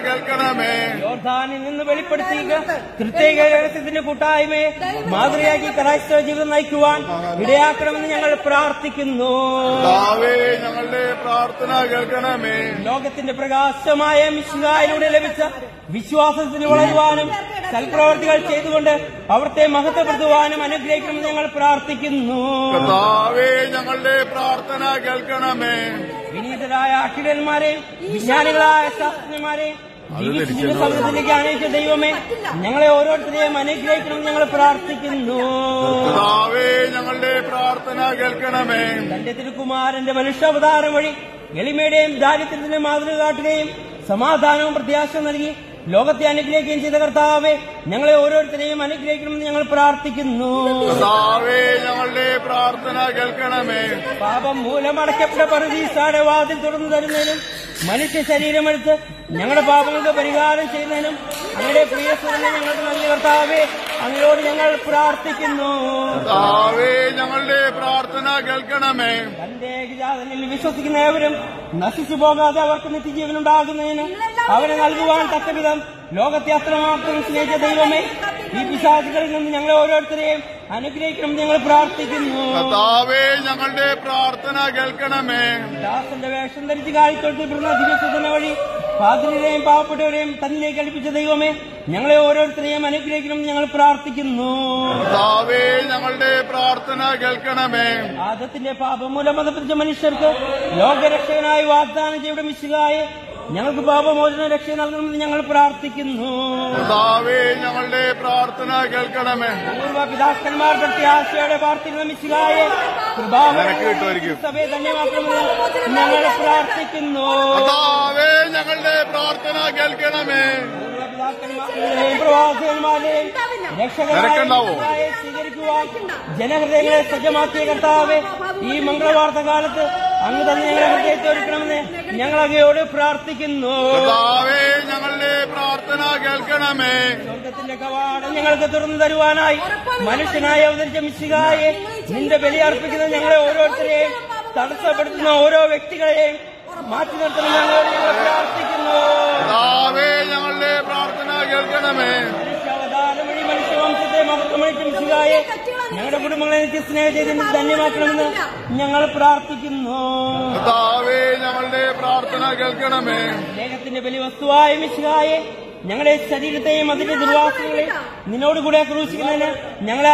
കേൾക്കണമേ യോർദാനിൽ നിന്ന് വെളിപ്പെടുത്തിയ കൃത്യ രഹസ്യത്തിന്റെ കൂട്ടായ്മയെ മാതൃയാക്കി ക്രൈസ്തവ ജീവിതം നയിക്കുവാൻ ഇടയാക്കണമെന്ന് ഞങ്ങൾ പ്രാർത്ഥിക്കുന്നു കർത്താവേ ഞങ്ങളുടെ പ്രാർത്ഥന കേൾക്കണമേ ലോകത്തിന്റെ പ്രകാശമായ മിശുകായിലൂടെ ലഭിച്ച വിശ്വാസത്തിന് വളരുവാനും സൽപ്രവർത്തികൾ ചെയ്തുകൊണ്ട് അവിടുത്തെ മഹത്വപ്പെടുത്തുവാനും അനുഗ്രഹിക്കണമെന്ന് ഞങ്ങൾ പ്രാർത്ഥിക്കുന്നു കർത്താവേ ഞങ്ങളുടെ പ്രാർത്ഥന കേൾക്കണമേ വിനീതരായ അഖിലന്മാരെയും വിജ്ഞാനികളായ ശാസ്ത്രജ്ഞന്മാരെയും ദിവ്യശുദ്ധിയുടെ സമുദ്രത്തിലേക്ക് അണയിച്ച ദൈവമേ ഞങ്ങളെ ഓരോരുത്തരെയും അനുഗ്രഹിക്കണമെന്ന് ഞങ്ങൾ പ്രാർത്ഥിക്കുന്നു കർത്താവേ ഞങ്ങളുടെ പ്രാർത്ഥന കേൾക്കണമേ തന്റെ തിരുക്കുമാരന്റെ മനുഷ്യാവതാരം വഴി എളിമയുടെയും ദാരിദ്ര്യത്തിന്റെ മാതൃക കാട്ടുകയും സമാധാനവും പ്രത്യാശ നൽകി ലോകത്തെ അനുഗ്രഹിക്കുകയും ചെയ്ത കർത്താവെ ഞങ്ങളെ ഓരോരുത്തരെയും അനുഗ്രഹിക്കണമെന്ന് ഞങ്ങൾ പ്രാർത്ഥിക്കുന്നു കർത്താവേ ഞങ്ങളുടെ പ്രാർത്ഥന കേൾക്കണമേ പാപം മൂലമടക്കപ്പെട്ട പരദീസാടെ വാതിൽ തുറന്നു തരുന്നതിനും മനുഷ്യ ശരീരമെടുത്ത് ഞങ്ങളുടെ പാപങ്ങൾക്ക് പരിഹാരം ചെയ്യുന്നതിനും അങ്ങയുടെ പ്രിയ സുരനെ ഞങ്ങൾക്ക് നൽകിയ കർത്താവെ അങ്ങയോട് ഞങ്ങൾ പ്രാർത്ഥിക്കുന്നു കർത്താവേ ഞങ്ങളുടെ പ്രാർത്ഥന കേൾക്കണമേ തന്റെ ഏകജാതനിൽ വിശ്വസിക്കുന്ന ഏവരും നശിച്ചു പോകാതെ അവർക്ക് നിത്യജീവൻ ഉണ്ടാകുന്നതിന് അവനെ നൽകുവാൻ തക്കവിധം ലോകത്തെ അത്രമാത്രം സ്നേഹിച്ച ദൈവമേ ഈ പിശാചുകളിൽ നിന്ന് ഞങ്ങളെ ഓരോരുത്തരെയും അനുഗ്രഹിക്കണം ഞങ്ങൾ പ്രാർത്ഥിക്കുന്നു കർത്താവേ ഞങ്ങളുടെ പ്രാർത്ഥന കേൾക്കണമേ ദാസന്റെ വേഷം ധരിച്ച് കാലിത്തൊഴുത്തിൽപ്പെടുന്ന ദിവസത്തിന് വഴി പാതിരെയും പാവപ്പെട്ടവരെയും തന്നിലേക്ക് അടുപ്പിച്ച ദൈവമേ ഞങ്ങളെ ഓരോരുത്തരെയും അനുഗ്രഹിക്കണം ഞങ്ങൾ പ്രാർത്ഥിക്കുന്നു കർത്താവേ ഞങ്ങളുടെ പ്രാർത്ഥന കേൾക്കണമേ ആദത്തിന്റെ പാപം മൂലം മതപ്പിച്ച മനുഷ്യർക്ക് ലോകരക്ഷകനായി വാഗ്ദാനം ചെയ്ത മിശികായെ ഞങ്ങൾക്ക് പാപമോചന രക്ഷ നൽകണമെന്ന് ഞങ്ങൾ പ്രാർത്ഥിക്കുന്നു കർത്താവേ ഞങ്ങളുടെ പ്രാർത്ഥന കേൾക്കണമേ പൂർവ്വ പിതാക്കന്മാർ പ്രത്യാശയോടെ പാർത്തിരുന്ന മിശികായെ നിനക്ക് കിട്ടുമായിരിക്കും. സഭയെ ധന്യമാക്കണമെന്ന് ഞങ്ങൾ പ്രാർത്ഥിക്കുന്നു കർത്താവേ ഞങ്ങളുടെ പ്രാർത്ഥന കേൾക്കണമേ പിതാക്കന്മാരെയും പ്രവാസികന്മാരെയും രക്ഷകനായ നിനക്കുണ്ടാവോ? മിശിഹായെ സ്വീകരിക്കുവാൻ ജനഹൃദയങ്ങളെ സജ്ജമാക്കിയ കർത്താവെ ഈ മംഗളവാർത്ത കാലത്ത് അങ്ങ് തന്നെ ഞങ്ങളെ ഹൃദയത്തെ ഒരുക്കണമെന്ന് ഞങ്ങൾ അങ്ങയോട് പ്രാർത്ഥിക്കുന്നു കർത്താവേ ഞങ്ങളുടെ പ്രാർത്ഥന കേൾക്കണമേ സ്വർഗത്തിന്റെ കവാടം ഞങ്ങൾക്ക് തുറന്നു തരുവാനായി മനുഷ്യനായി അവതരിച്ച മിശികായെ നിന്റെ ബലി അർപ്പിക്കുന്ന ഞങ്ങളെ ഓരോരുത്തരെയും തടസ്സപ്പെടുത്തുന്ന ഓരോ വ്യക്തികളെയും മാറ്റി നിർത്തണം ഞങ്ങളോട് ഞങ്ങൾ പ്രാർത്ഥിക്കുന്നു കർത്താവേ ഞങ്ങളുടെ പ്രാർത്ഥന കേൾക്കണമേ മനുഷ്യാവതാരം വഴി മനുഷ്യവംശത്തെ മഹത്വമണിച്ച മിശികായെ ഞങ്ങളുടെ കുടുംബങ്ങളെ നിത്യ സ്നേഹം ചെയ്ത് ധന്യമാക്കണമെന്ന് ഞങ്ങൾ പ്രാർത്ഥിക്കുന്നു കർത്താവേ ഞങ്ങളുടെ പ്രാർത്ഥന കേൾക്കണമേ സ്നേഹത്തിന്റെ ബലി വസ്തുവായ മിശികായെ ഞങ്ങളുടെ ശരീരത്തെയും അതിന്റെ ദുർവാസനകളെയും നിന്നോടുകൂടെ ക്രൂശിക്കുന്നതിന് ഞങ്ങളെ